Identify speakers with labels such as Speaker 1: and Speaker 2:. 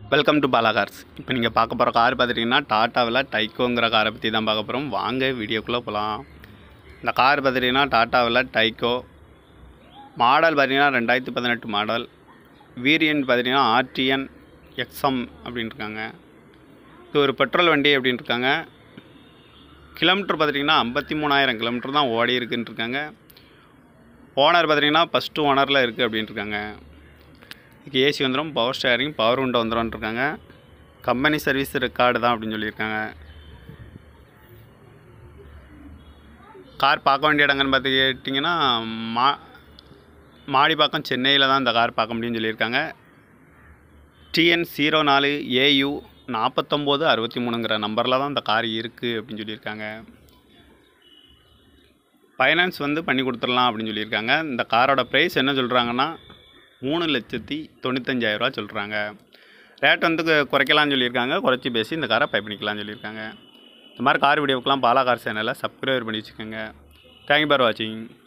Speaker 1: welcome to Bala cars இப்போ நீங்கள் பார்க்க போகிற கார் பார்த்துட்டிங்கன்னா டாட்டாவில் டைக்கோங்கிற காரை பற்றி தான் பார்க்க போகிறோம் வாங்க வீடியோக்குள்ளே போகலாம் இந்த கார் பார்த்துட்டிங்கன்னா டாட்டாவில் டைக்கோ மாடல் பார்த்தீங்கன்னா ரெண்டாயிரத்தி பதினெட்டு மாடல் வேரியன்ட் பார்த்தீங்கன்னா ஆர்டிஎன் எக்ஸ்எம் அப்படின்னு இருக்காங்க இது ஒரு பெட்ரோல் வண்டி அப்படின்னு இருக்காங்க கிலோமீட்டர் பார்த்துட்டிங்கன்னா ஐம்பத்தி மூணாயிரம் கிலோமீட்டர் தான் ஓடி இருக்குன்னு இருக்காங்க ஓனர் பார்த்தீங்கன்னா ஃபஸ்ட்டு ஓனரில் இருக்குது அப்படின்னு இருக்காங்க இதுக்கு ஏசி வந்துடும் பவர் ஸ்டேரிங் பவர் உண்டை வந்துடும் இருக்காங்க கம்பெனி சர்வீஸ் ரெக்கார்டு தான் அப்படின்னு சொல்லியிருக்காங்க கார் பார்க்க வேண்டிய இடங்கன்னு பார்த்து கேட்டிங்கன்னா மா மாடிப்பாக்கம் சென்னையில் தான் இந்த கார் பார்க்க முடியும்னு சொல்லியிருக்காங்க டிஎன் ஜீரோ நாலு ஏயு நாற்பத்தொம்போது அறுபத்தி மூணுங்கிற நம்பரில் தான் இந்த கார் இருக்குது அப்படின்னு சொல்லியிருக்காங்க ஃபைனான்ஸ் வந்து பண்ணி கொடுத்துடலாம் அப்படின்னு சொல்லியிருக்காங்க இந்த காரோட ப்ரைஸ் என்ன சொல்கிறாங்கன்னா மூணு லட்சத்தி தொண்ணூத்தஞ்சாயிரரூவா சொல்கிறாங்க ரேட் வந்து கு- குறைக்கலாம்னு சொல்லியிருக்காங்க குறைச்சி பேசி இந்த காரை பை பண்ணிக்கலாம்னு சொல்லியிருக்காங்க இந்த மாதிரி கார் வீடியோக்கெலாம் பாலா கார் சேனலை சப்ஸ்கிரைப் பண்ணி வச்சுக்கோங்க தேங்க்யூ ஃபார் வாட்சிங்